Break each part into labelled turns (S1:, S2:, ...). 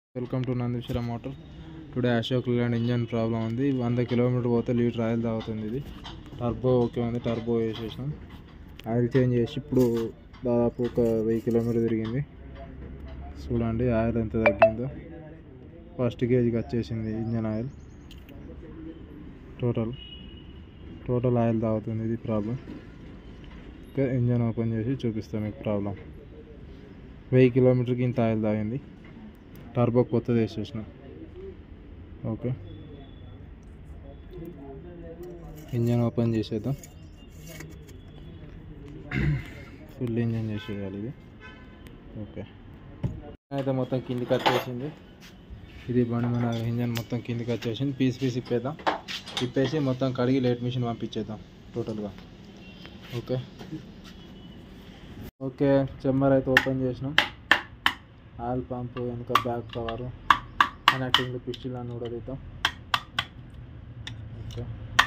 S1: Welcome to Nandishwara motor today Ashok Leyland engine problem ఉంది వంద kilometre పోతే లీటర్ ఆయిల్ తాగుతుంది ఇది టర్బో ఓకే ఉంది టర్బో వేసేసినాం ఆయిల్ చేంజ్ చేసి ఇప్పుడు దాదాపు ఒక వెయ్యి కిలోమీటర్ తిరిగింది చూడండి ఆయిల్ ఎంత తగ్గిందో ఫస్ట్ గేజ్కి వచ్చేసింది engine oil total total oil తాగుతుంది ఇది ప్రాబ్లం ఓకే ఇంజన్ ఓపెన్ చేసి చూపిస్తాను మీకు ప్రాబ్లం వెయ్యి కిలోమీటర్కి ఇంత ఆయిల్ తాగింది టర్బో కొత్తది వేసేసిన ఓకే ఇంజన్ ఓపెన్ చేసేద్దాం ఫుల్ ఇంజన్ చేసేయాలి ఇది ఓకే అయితే మొత్తం కిందికి వచ్చేసింది ఇది బండి మన ఇంజన్ మొత్తం కిందికి వచ్చేసింది పీస్ పీస్ ఇప్పేద్దాం ఇప్పేసి మొత్తం కడిగి లేట్ మిషన్ పంపించేద్దాం టోటల్గా ఓకే ఓకే చెమ్మర్ అయితే ఓపెన్ చేసినాం ఆయిల్ పంప్ వెనుక బ్యాక్ కవర్ కనెక్టింగ్ పిస్టిల్ అన్ని కూడా తీద్దాం okay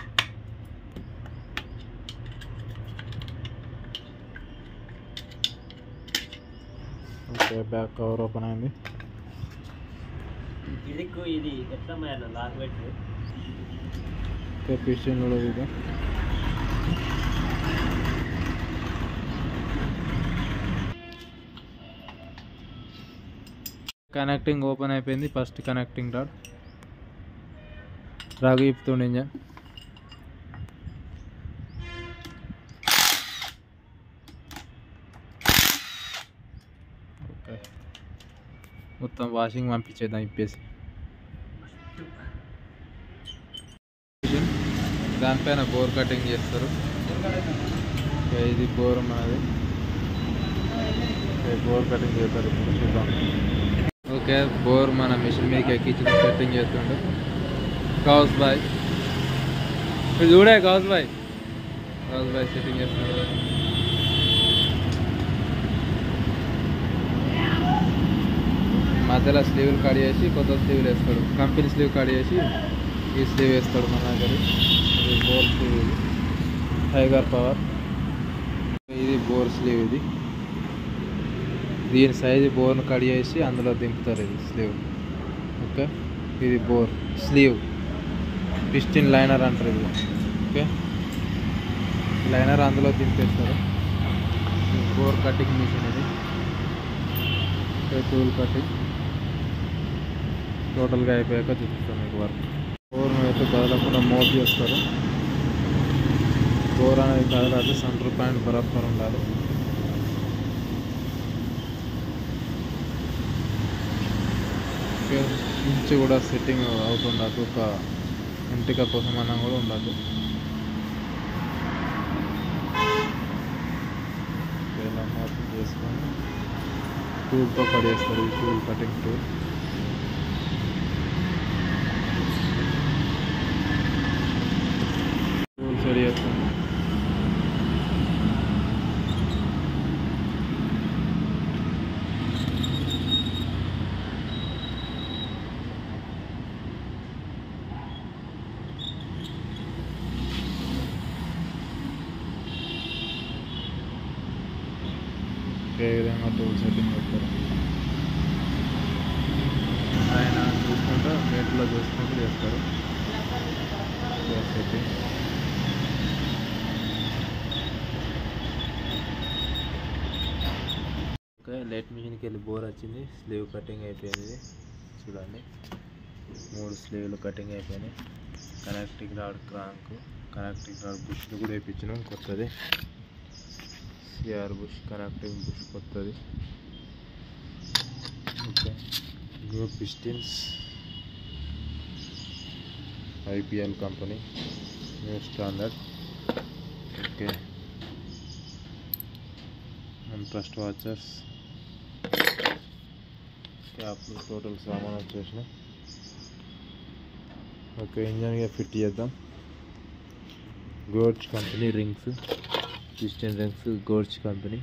S1: okay back cover open అయింది
S2: ఇది ఇది ఎట్లా మేడం లాక్ పెట్టి
S1: ఓకే పిస్టిల్ కూడా తీద్దాం కనెక్టింగ్ ఓపెన్ అయిపోయింది ఫస్ట్ కనెక్టింగ్ రాడ్ రాగు ఇప్పుతుండే ఇంజన్ ఓకే మొత్తం వాషింగ్ పంపించేద్దాం ఇప్పేసి దానిపైన బోర్ కటింగ్ చేస్తారు ఓకే, ఇది బోర్ మనది ఓకే, బోర్ కటింగ్ చేస్తారు ఇప్పుడు చూద్దాం ఓకే బోర్ మన మిషన్ మీదకి ఎక్కించిన సెట్టింగ్ చేస్తుండే గౌస్ బాయ్ ఇప్పుడు చూడే గౌస్ బాయ్ గౌస్ బాయ్ సెట్టింగ్ చేస్తున్నాడు మధ్యలో స్లీవ్లు కట్ చేసి కొత్త స్లీవ్లు వేస్తాడు కంపెనీ స్లీవ్ కట్ చేసి ఈ స్లీవ్ వేస్తాడు మన దగ్గర ఇది బోర్ స్లీవ్ ఇది టైగర్ పవర్ ఇది బోర్ స్లీవ్ ఇది దీని సైజు బోర్ను కట్ చేసి అందులో దింపుతారు ఇది స్లీవ్ ఓకే ఇది బోర్ స్లీవ్ పిస్టిన్ లైనర్ అంటారు ఇది ఓకే లైనర్ అందులో దింపేస్తారు ఇది బోర్ కటింగ్ మిషన్ ఇది ఓకే, టూల్ కటింగ్ టోటల్గా అయిపోయాక చూపిస్తాను మీకు వర్క్ బోర్ను అయితే కదలకుండా మోప్ చేస్తారు బోర్ అనేది కదలాలి సెంటర్ పాయింట్ బరాబర్ ఉండాలి ఓకే ఇంచు కూడా సెట్టింగ్ అవుతుండదు ఒక ఎంటిక కోసం అన్నా కూడా ఉండదు ఓకే, ఇలా మార్పు చేసుకొని టూల్తో కట్ చేస్తారు ఈ tool cutting tool tools ready చేస్తాను ఏ విధంగా టూల్ సెట్టింగ్ చేస్తారు ఆయన చూసుకుంటూ నెట్లో చూసుకుంటూ చేస్తారు టూల్ సెట్టింగ్ ఓకే లైట్ మిషన్కి వెళ్ళి బోర్ వచ్చింది స్లీవ్ కటింగ్ అయిపోయింది ఇది చూడండి మూడు స్లీవ్లు కటింగ్ అయిపోయినాయి connecting rod crank connecting rod బుష్లు కూడా వేయించినాం కొత్తది సిఆర్ బుష్ కనెక్టింగ్ బుష్ కొత్తది okay new pistons IPL company new standard okay thrust washers క్యాప్లు టోటల్ సామాన్ వచ్చేసినాయి ఓకే ఇంజన్గా ఫిట్ చేద్దాం Goetze company rings piston rings Goetze company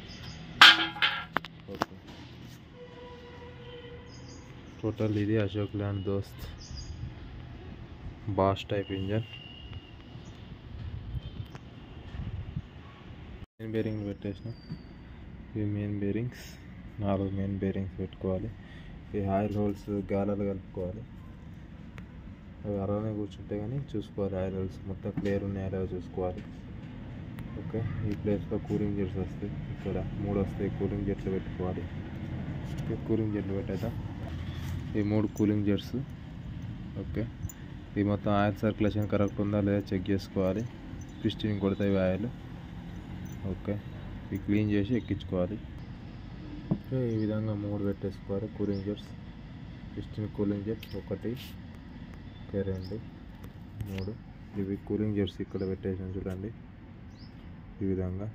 S1: okay total ఇది Ashok Leyland Dost boss type engine main bearing పెట్టేసిన ఇవి main bearings నాలుగు మెయిన్ బేరింగ్స్ పెట్టుకోవాలి ఈ ఆయిల్ హోల్స్ గాలాలు కలుపుకోవాలి అవి అలానే కూర్చుంటే కానీ చూసుకోవాలి ఆయిల్ హోల్స్ మొత్తం క్లియర్ ఉన్నాయో లేవో చూసుకోవాలి ఓకే ఈ ప్లేస్లో కూలింగ్ జెట్స్ వస్తాయి ఇక్కడ మూడు వస్తాయి కూలింగ్ జెట్లు పెట్టుకోవాలి ఓకే కూలింగ్ జెట్లు పెట్టేద్దాం ఈ మూడు కూలింగ్ జెట్స్ ఓకే ఈ మొత్తం ఆయిల్ సర్క్యులేషన్ కరెక్ట్ ఉందా లేదా చెక్ చేసుకోవాలి పిస్టిన్ కొడతాయి ఆయిల్ ఓకే ఇవి క్లీన్ చేసి ఎక్కించుకోవాలి ఓకే ఈ విధంగా మూడు పెట్టేసుకోవాలి cooling jets piston cooling jets ఒకటి ఓకే రెండు మూడు ఇవి కూలింగ్ జెట్స్ ఇక్కడ పెట్టేసాను చూడండి ఈ విధంగా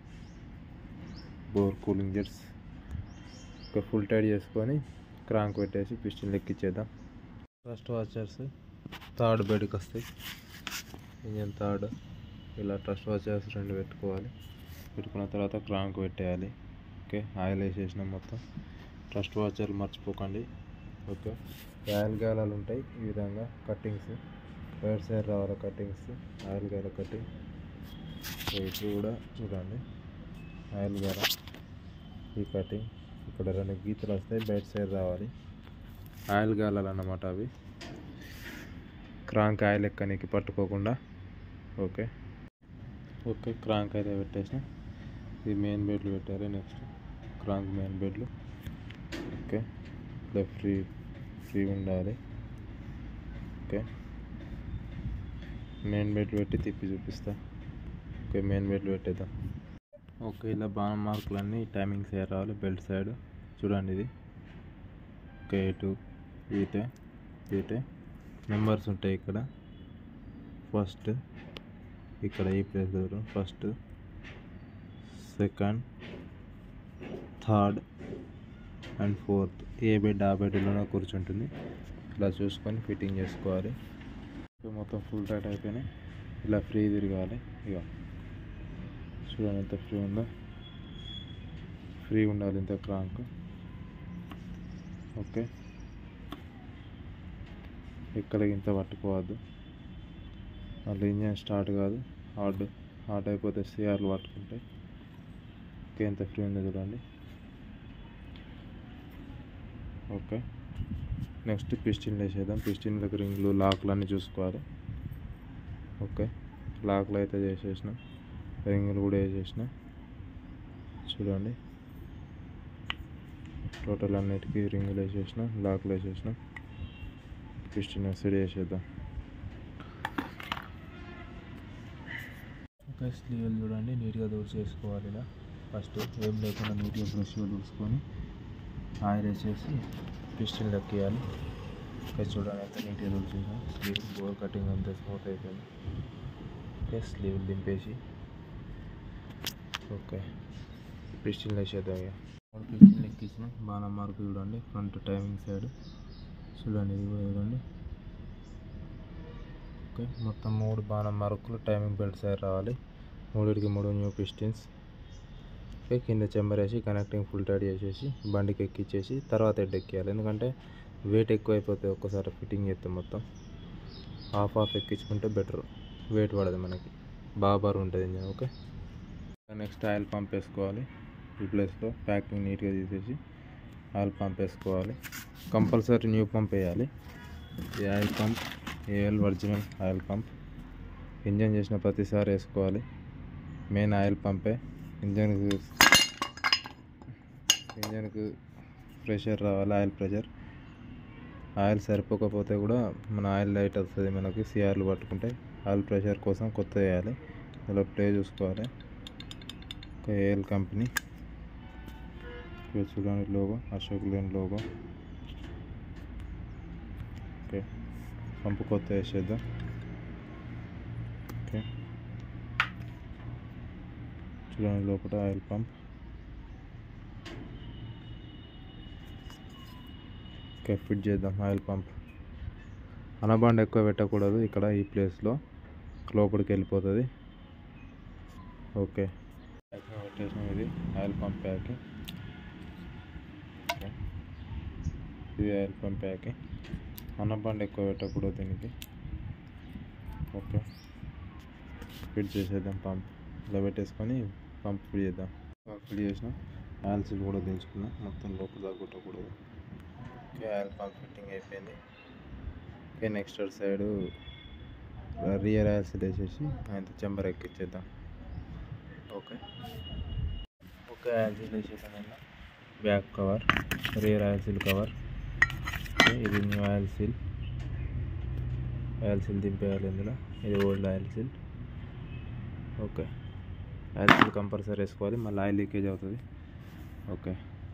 S1: బోర్ కూలింగ్ జెట్స్ ఒక ఫుల్ టైట్ చేసుకొని క్రాంక్ పెట్టేసి పిస్టిన్ ఎక్కించేద్దాం ఫస్ట్ వాచర్స్ థర్డ్ బెడ్కి వస్తాయి ఇంజన్ థర్డ్ ఇలా ట్రస్ట్ వాచర్స్ రెండు పెట్టుకోవాలి పెట్టుకున్న తర్వాత క్రాంక్ పెట్టేయాలి ఓకే ఆయిల్ వేసేసినాం మొత్తం ట్రస్ట్ వాచర్లు మర్చిపోకండి ఓకే ఆయిల్ గాలాలు ఉంటాయి ఈ విధంగా కట్టింగ్స్ రైట్ సైడ్ రావాలి కట్టింగ్స్ ఆయిల్ గాల కట్టింగ్ సో ఇప్పుడు కూడా చూడండి ఆయిల్ గాల ఈ కటింగ్ ఇక్కడ రెండు గీతలు వస్తాయి బయట సైడ్ రావాలి ఆయిల్ గాలాలు అన్నమాట అవి క్రాంక్ ఆయిల్ ఎక్కనికి పట్టుకోకుండా ఓకే ఓకే క్రాంక్ అయితే పెట్టేసిన ఇది మెయిన్ బెడ్లు పెట్టాలి నెక్స్ట్ క్రాంక్ మెయిన్ బెడ్లు ఓకే ఇట్లా ఫ్రీ ఫ్రీ ఉండాలి ఓకే మెయిన్ బెడ్లు పెట్టి తిప్పి చూపిస్తా ఓకే మెయిన్ బెడ్లు పెట్టేద్దాం ఓకే ఇలా బాణం మార్కులన్నీ టైమింగ్ సైడ్ రావాలి బెల్ట్ సైడ్ చూడండి ఇది ఓకే ఇటు ఈటే ఈటే నెంబర్స్ ఉంటాయి ఇక్కడ ఫస్ట్ ఇక్కడ ఈ ప్లేస్ దగ్గర first second third and fourth ఏ బెడ్ ఆ బెడ్లోనే కూర్చుంటుంది ఇలా చూసుకొని ఫిట్టింగ్ చేసుకోవాలి ఇక మొత్తం ఫుల్ టైట్ అయిపోయినాయి ఇలా ఫ్రీ తిరగాలి ఇక చూడండి ఎంత ఫ్రీ ఉందో ఫ్రీ ఉండాలి ఇంత క్రాంక్ ఓకే ఎక్కడికి ఇంత పట్టుకోవద్దు మళ్ళీ ఇంజన్ స్టార్ట్ కాదు హార్డ్ హార్డ్ అయిపోతే సిఆర్లు పట్టుకుంటాయి ఓకే ఎంత ఫ్రీ ఉందో చూడండి ఓకే నెక్స్ట్ పిస్టిన్ వేసేద్దాం పిస్టిన్ దగ్గర రింగ్లు లాక్లు అన్నీ చూసుకోవాలి ఓకే లాక్లు అయితే చేసేసిన రింగులు కూడా వేసేసిన చూడండి టోటల్ అన్నిటికీ రింగులు వేసేసిన లాక్లు వేసేసిన పిస్టిన్ సెట్ చేసేద్దాం ఓకే స్లీవ్లు చూడండి నీట్గా దూర్చేసుకోవాలి ఇలా ఫస్ట్ ఏం లేకుండా నీట్గా బ్రష్గా దూసుకొని ఆయిల్ వేసేసి పిస్టిన్ లెక్కేయాలి ఓకే చూడండి ఎంత నీట్గా దూర్చేసాం స్లీవ్ బోర్ కటింగ్ అంతా స్మూత్ అయిపోయింది ఓకే స్లీవ్ దింపేసి ఓకే పిస్టిన్ వేసేద్దాం ఇక మూడు పిస్టిన్ ఎక్కించిన బాణం మార్కు చూడండి ఫ్రంట్ టైమింగ్ సైడ్ చూడండి ఇది కూడా చూడండి ఓకే మొత్తం మూడు బాణం మార్కులు టైమింగ్ బెల్ట్ సైడ్ రావాలి మూడిటికి మూడు న్యూ పిస్టిన్స్ ఓకే కింద చెంబర్ వేసి కనెక్టింగ్ ఫుల్ టైట్ చేసేసి బండికి ఎక్కిచ్చేసి తర్వాత హెడ్ ఎక్కియాలి ఎందుకంటే వెయిట్ ఎక్కువ అయిపోతుంది ఒక్కసారి ఫిట్టింగ్ చేస్తే మొత్తం హాఫ్ హాఫ్ ఎక్కించుకుంటే బెటర్ వెయిట్ పడదు మనకి బాగా బరువు ఉంటుంది engine okay next oil pump వేసుకోవాలి ఈ ప్లేస్లో ప్యాకింగ్ నీట్గా తీసేసి ఆయిల్ పంప్ వేసుకోవాలి కంపల్సరీ న్యూ పంప్ వేయాలి ఈ oil pump AL original oil pump engine చేసిన ప్రతిసారి వేసుకోవాలి మెయిన్ ఆయిల్ పంపే ఇంజన్కి ఇంజన్కి ప్రెషర్ రావాలి ఆయిల్ ప్రెషర్ ఆయిల్ సరిపోకపోతే కూడా మన ఆయిల్ లైట్ వస్తుంది మనకి సిఆర్లు పట్టుకుంటే ఆయిల్ ప్రెషర్ కోసం కొత్త వేయాలి ఇలా ప్లే చూసుకోవాలి ఒక ఏఎల్ కంపెనీ ఇక్కడ చూడండి logo Ashok Leyland logo okay pump కొత్త వేసేద్దాం ఓకే చూడండి లోపల ఆయిల్ పంప్ ఓకే ఫిట్ చేద్దాం ఆయిల్ పంప్ అనబాండ్ ఎక్కువ పెట్టకూడదు ఇక్కడ ఈ ప్లేస్లో లోపలికి వెళ్ళిపోతుంది ఓకే ప్యాకింగ్ పెట్టేసాం ఇది ఆయిల్ పంప్ ప్యాకింగ్ ఓకే ఇది ఆయిల్ పంప్ ప్యాకింగ్ అనబాండ్ ఎక్కువ పెట్టకూడదు దీనికి ఓకే ఫిట్ చేసేద్దాం పంప్ ఇలా పెట్టేసుకొని పంప్ ఫిట్ చేద్దాం పంప్ ఫిట్ చేసినాం ఆయిల్ సీల్ కూడా దించుకున్నాం మొత్తం లోపల దాకా కొట్టకూడదు ఓకే ఆయిల్ పంప్ ఫిట్టింగ్ అయిపోయింది okay next side rear oils వేసేసి ఆయన చెంబర్ ఎక్కిచ్చేద్దాం ఓకే ఓకే ఆయిల్ సీల్ వేసేసాను back cover rear oil seal cover okay ఇది new oil seal oil seal దింపేయాలి ఇందులో ఇది old oil seal okay oil seal compulsory వేసుకోవాలి మళ్ళీ ఆయిల్ లీకేజ్ అవుతుంది ఓకే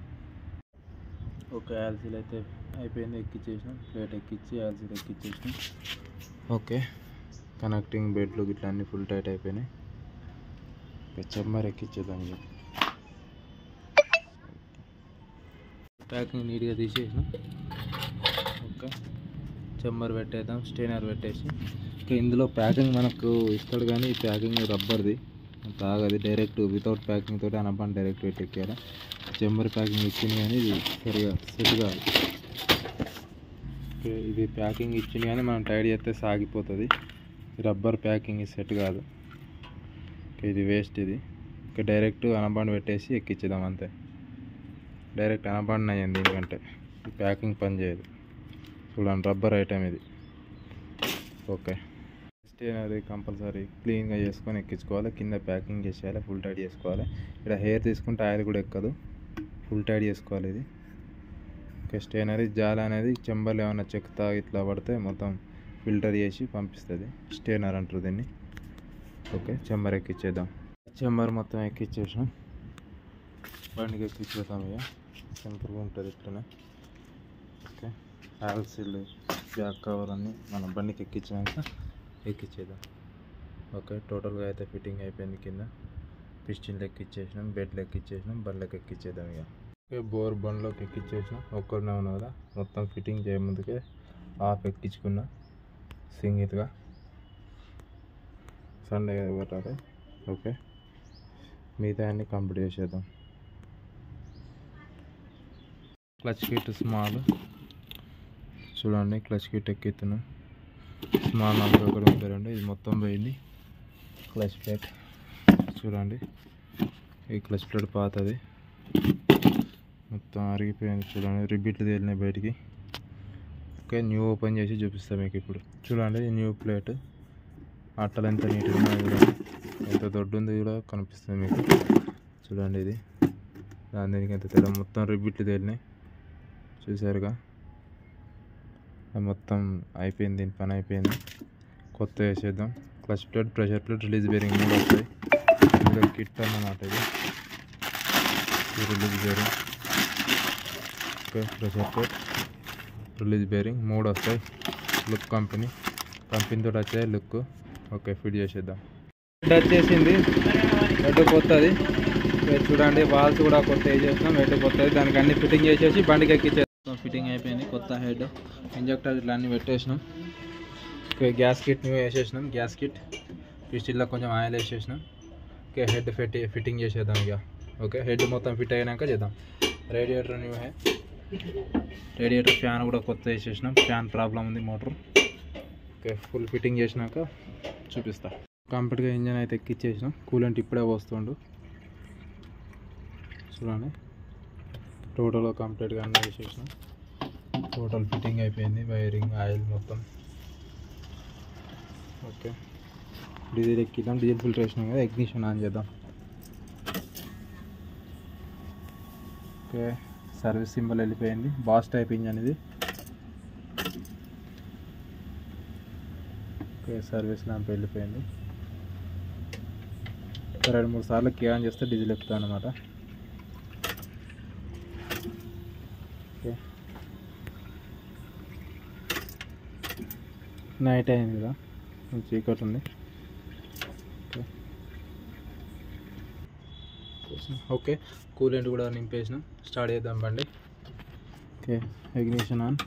S1: ఓకే ఆయిల్ సీల్ అయితే అయిపోయింది ఎక్కిచ్చేసినాం ప్లేట్ ఎక్కిచ్చి ఆయిల్ సీల్ ఎక్కిచ్చేసినాం ఓకే కనెక్టింగ్ బెడ్లు గిట్లా అన్నీ ఫుల్ టైట్ అయిపోయినాయి ఓకే చెమ్మర్ ఎక్కిచ్చేద్దాం ఇక ప్యాకింగ్ నీట్గా తీసేసినాం ఓకే చెమ్మర్ పెట్టేద్దాం స్టెయినర్ పెట్టేసి ఇంకా ఇందులో ప్యాకింగ్ మనకు ఇస్తాడు కానీ ఈ ప్యాకింగ్ రబ్బర్ది తాగది డైరెక్ట్ వితౌట్ ప్యాకింగ్ తోటి అనపాన్ని డైరెక్ట్ పెట్టి ఎక్కారు చెమ్మర్ ప్యాకింగ్ ఇచ్చింది కానీ ఇది సరిగా సెట్ కాదు ఓకే ఇది ప్యాకింగ్ ఇచ్చింది కానీ మనం టైట్ చేస్తే సాగిపోతుంది రబ్బర్ ప్యాకింగ్ సెట్ కాదు ఓకే ఇది వేస్ట్ ఇది ఓకే డైరెక్ట్ అనబాండ్ పెట్టేసి ఎక్కించేద్దాం అంతే డైరెక్ట్ అనబాండ్ అయ్యింది దీనికంటే ఈ ప్యాకింగ్ పని చేయదు చూడండి రబ్బర్ ఐటమ్ ఇది ఓకే స్టేనరీ కంపల్సరీ క్లీన్గా చేసుకొని ఎక్కించుకోవాలి కింద ప్యాకింగ్ చేసేయాలి ఫుల్ టైట్ చేసుకోవాలి ఇక్కడ హెయిర్ తీసుకుంటే ఆయిల్ కూడా ఎక్కదు ఫుల్ టైట్ చేసుకోవాలి ఇది ఓకే స్టేనరీ జాల అనేది చెంబర్లు ఏమైనా చెక్కుతా ఇట్లా పడితే మొత్తం ఫిల్టర్ చేసి పంపిస్తుంది స్టేనర్ అంటారు దీన్ని ఓకే చెంబర్ ఎక్కిచ్చేద్దాం చెంబర్ మొత్తం ఎక్కిచ్చేసాం బండికి ఎక్కిచ్చేద్దాం ఇక సింపుల్గా ఉంటుంది ఇట్లనే ఓకే హ్యాల్ సీల్ బ్యాక్ కవర్ అన్నీ మన బండికి ఎక్కించాక ఎక్కిచ్చేద్దాం ఓకే టోటల్గా అయితే ఫిట్టింగ్ అయిపోయింది కింద పిస్టిన్లు ఎక్కిచ్చేసినాం బెడ్లు ఎక్కిచ్చేసినాం బండ్లకు ఎక్కిచ్చేద్దాం ఇక ఓకే బోర్ బండ్లోకి ఎక్కిచ్చేసినాం ఒక్కరినే ఉన్నా కదా మొత్తం ఫిట్టింగ్ చేయముందుకే ఆఫ్ ఎక్కించుకున్నా సింగిల్గా సండే పెట్టాలి ఓకే మిగతా అన్ని కంప్లీట్ చేసేద్దాం క్లచ్ కిట్ స్మాల్ చూడండి క్లచ్ కిట్ ఎక్కిస్తున్నాం స్మాల్ నాకు ఒకటి ఉంటారండి ఇది మొత్తం పోయింది క్లచ్ ప్లేట్ చూడండి ఈ క్లచ్ ప్లేట్ పాతది మొత్తం అరిగిపోయింది చూడండి రిబ్బిట్లు తేలినాయి బయటికి ఓకే న్యూ ఓపెన్ చేసి చూపిస్తాను మీకు ఇప్పుడు చూడండి ఈ న్యూ ప్లేట్ అట్టలు ఎంత నీట్గా ఉన్నాయి చూడండి ఎంత దొడ్డు ఉంది కూడా కనిపిస్తుంది మీకు చూడండి ఇది దాని దీనికి ఎంత తేడా మొత్తం రిబ్బిట్లు తేలినాయి చూసారుగా అది మొత్తం అయిపోయింది దీని పని అయిపోయింది కొత్త వేసేద్దాం clutch plate pressure plate release bearing మూడు వస్తాయి ఇందులో కిట్ అన్నమాట ఇది ఇది release bearing okay pressure plate release bearing మూడు వస్తాయి లుక్ కంపెనీ కంపెనీ తోటి వచ్చాయి లుక్ ఓకే ఫిట్ చేసేద్దాం హెడ్ వచ్చేసింది హెడ్ కొత్తది ఇక్కడ చూడండి వాల్స్ కూడా కొత్త వేసేసినాం హెడ్ కొత్తది దానికి అన్ని ఫిట్టింగ్ చేసేసి బండికి ఎక్కించేస్తాం ఫిట్టింగ్ అయిపోయింది కొత్త హెడ్ ఇంజక్టర్ ఇట్లా అన్ని పెట్టేసినాం ఓకే గ్యాస్ కిట్ న్యూ వేసేసినాం గ్యాస్ కిట్ పిస్టిల్లో కొంచెం ఆయిల్ వేసేసినాం ఓకే హెడ్ ఫిట్ ఫిట్టింగ్ చేసేద్దాం ఇక ఓకే హెడ్ మొత్తం ఫిట్ అయినాక చేద్దాం radiator new hey radiator fan కూడా కొత్త వేసేసినాం ఫ్యాన్ ప్రాబ్లం ఉంది మోటార్ ఓకే ఫుల్ ఫిట్టింగ్ చేసినాక చూపిస్తా కంప్లీట్గా ఇంజన్ అయితే ఎక్కిచ్చేసినాం కూలెంట్ ఇప్పుడే వస్తుండు చూడండి టోటల్గా కంప్లీట్గా అన్నీ వేసేసినాం టోటల్ ఫిట్టింగ్ అయిపోయింది వైరింగ్ ఆయిల్ మొత్తం ఓకే డీజిల్ ఎక్కిద్దాం డీజిల్ ఫిల్టరేషన్ కదా ఎగ్నిషన్ ఆన్ చేద్దాం ఓకే సర్వీస్ సింబల్ వెళ్ళిపోయింది బాస్ టైప్ ఇంజన్ ఇది ఓకే సర్వీస్ ల్యాంప్ వెళ్ళిపోయింది ఒక రెండు మూడు సార్లు కీ ఆన్ చేస్తే డీజిల్ ఎక్కుతాను అనమాట ఓకే నైట్ అయింది కదా కొంచెం చీకటి ఉంది ఓకే ఓకే కూలెంట్ కూడా నింపేసినాం స్టార్ట్ చేద్దాం బండి ఓకే ఇగ్నిషన్ ఆన్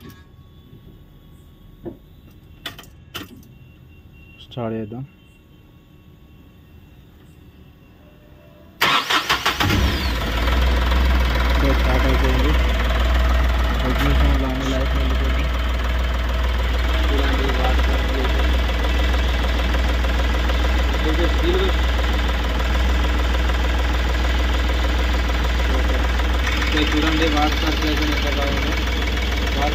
S1: స్టార్ట్ చేద్దాం ఓకే స్టార్ట్ అయిపోయింది ఇగ్నిషన్ అన్ని లైట్ వెళ్ళిపోయింది చూడండి వాటర్ ఓకే చూడండి వాటర్ సర్క్యులేషన్ ఎంత బాగుంది వాటర్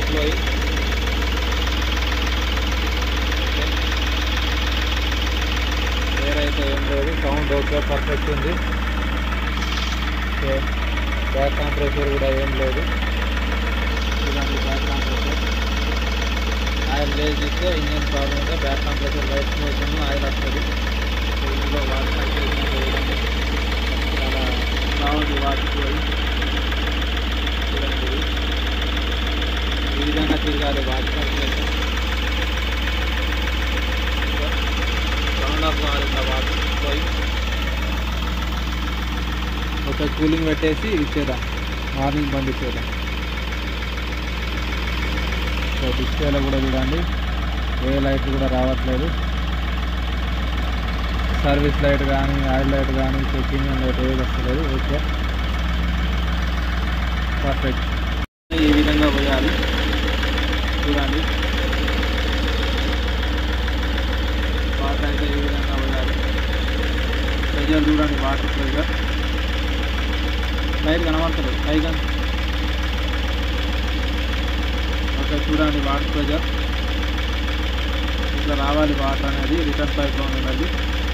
S1: చూడండి ఓకే పర్ఫెక్ట్ ఉంది ఓకే బ్యాక్ కాంప్రెసర్ కూడా ఏం లేదు చూడండి బ్యాక్ కాంప్రెసర్ ఆయిల్ లేజ్ ఇస్తే ఇంజన్ ప్రాబ్లం ఉంటే back compressor white smoke oil వస్తుంది సో ఇందులో వాటర్ సర్క్యులేషన్ చేయడం చాలా బాగుంది వాటర్ పోయి చూడండి ఇది. ఈ విధంగా తిరగాలి వాటర్ సర్క్యులేషన్ రౌండ్ ఆఫ్ కావాలి ఇట్లా వాటర్ పోయి ఒక కూలింగ్ పెట్టేసి ఇచ్చేద్దాం మార్నింగ్ బంద్ ఇచ్చేద్దాం సో డిస్ప్లేలో కూడా చూడండి ఏ లైట్ కూడా రావట్లేదు సర్వీస్ లైట్ కానీ ఆయిల్ లైట్ కానీ చెక్కింగ్ లైట్ ఏది వస్తలేదు ఓకే పర్ఫెక్ట్ ఈ విధంగా పోయాలి చూడండి వాటర్ అయితే ఈ విధంగా పోయాలి ప్రెజర్ చూడండి వాటర్ ప్రెజర్ లైట్ కనబడుతుంది పైగా ఓకే చూడండి వాటర్ ప్రెజర్ ఇట్లా రావాలి వాటర్ అనేది రిటర్న్ పైప్లో ఉన్నది